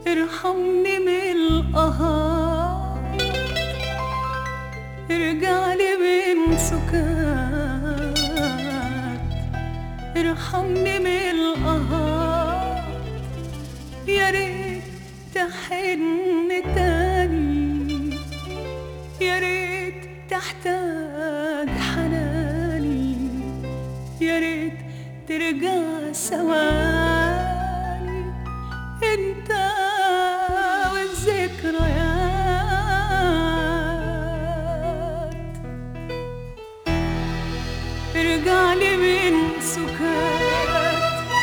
ارحمني من القهار ارجعلي من سكات ارحمني من القهار يا ريت تحن تاني يا ريت تحتاج حناني يا ريت ترجع ثواني انت والذكريات ارجعلي من سكات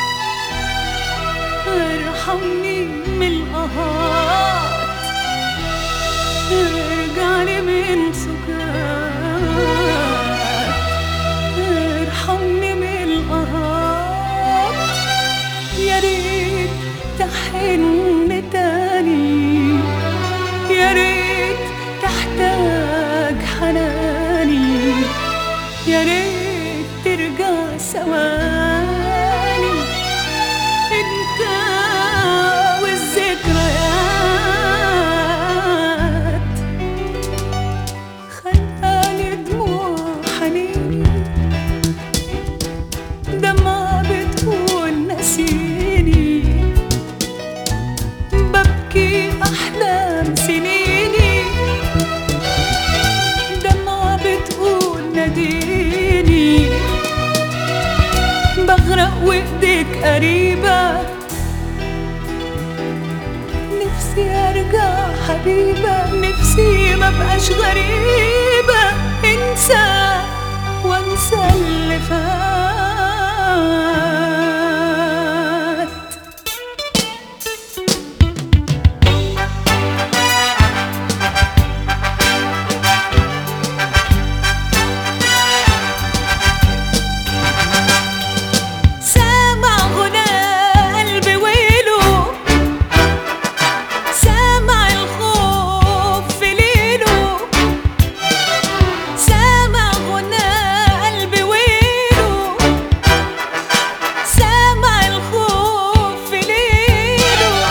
ارحمني من القهات ارجعلي من سكات ارحمني من القهات يا ريت تحن تاني يا ريت تحتاج حناني يا ريت ترجع ثواني انت والذكريات خلقاني دموع حنيني دمعة بتقول نسيني ببكي أحلام سنيني دمعة بتقول ناديني بغرق وإيديك قريبة نفسي أرجع حبيبة نفسي ما بقاش غريبة انسى وانسى اللي فات سامع غناء قلبي ويله سامع الخوف في ليله سامع غناء قلبي ويله سامع الخوف في ليله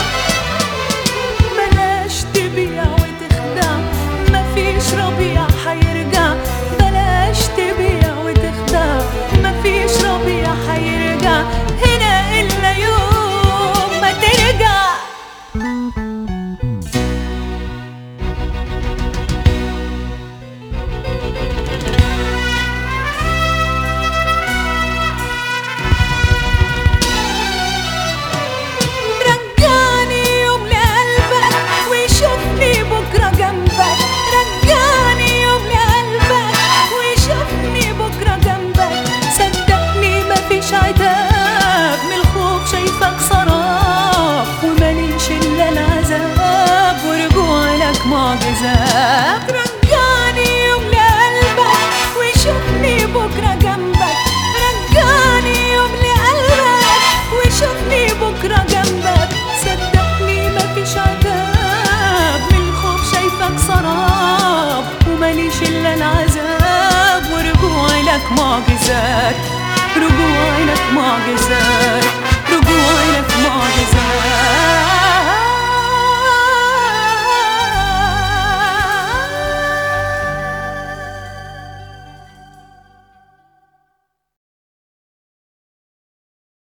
بلاش تبيع وتخدع مفيش ربيع حيرجع بلاش تبيع وتخدع مفيش ربيع حيرجع هنا إلا يوم ما ترجع رجعني يوم لقلبك ويشوفني بكرة جنبك رجعني يوم لقلبك ويشوفني بكرة جنبك صدقني مفيش عتاب من الخوف شايفك سراب وماليش إلا العذاب ورجوع لك معجزات رجعني يوم لقلبك ويشوفني بكرة جنبك رجعني يوم لقلبك وشوفني بكرة جنبك صدقني مفيش عتاب من الخوف شايفك سراب وماليش إلا العذاب ورجوعي لك معجزات رجوعي لك معجزات رجوعي لك معجزات